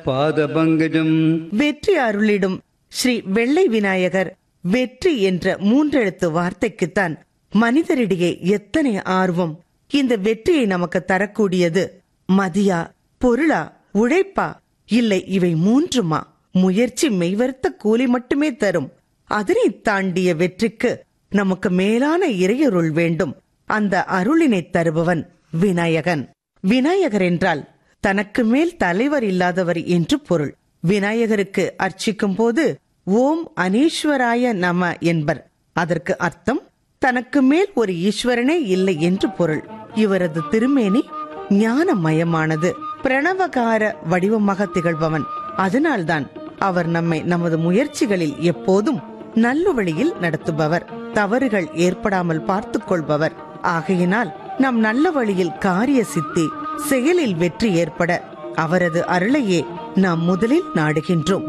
பாதபங்கஜம் வெற்றி அருளிடும் ஸ்ரீ வெள்ளை விநாயகர் வெற்றி என்ற மூன்றெழுத்து வார்த்தைக்குத்தான் மனிதரிடையே எத்தனை ஆர்வம் இந்த வெற்றியை நமக்கு தரக்கூடியது மதியா பொருளா உழைப்பா இல்லை இவை மூன்றுமா முயற்சி மெய்வருத்த கூலி மட்டுமே தரும் அதனை தாண்டிய வெற்றிக்கு நமக்கு மேலான இறையருள் வேண்டும் அந்த அருளினை தருபவன் விநாயகன் விநாயகர் என்றால் தனக்கு மேல் தலைவர் இல்லாதவர் என்று பொருள் விநாயகருக்கு அர்ச்சிக்கும் போது ஓம் அனீஸ்வராய நம என்பர் அதற்கு அர்த்தம் தனக்கு மேல் ஒரு ஈஸ்வரனே இல்லை என்று பொருள் இவரது திருமேனி ஞானமயமானது பிரணவகார வடிவமாக திகழ்பவன் அதனால்தான் அவர் நம்மை நமது முயற்சிகளில் எப்போதும் நல்ல நடத்துபவர் தவறுகள் ஏற்படாமல் பார்த்துக் கொள்பவர் ஆகையினால் நம் நல்ல வழியில் காரிய சித்தி செயலில் வெற்றி ஏற்பட அவரது அருளையே நாம் முதலில் நாடுகின்றோம்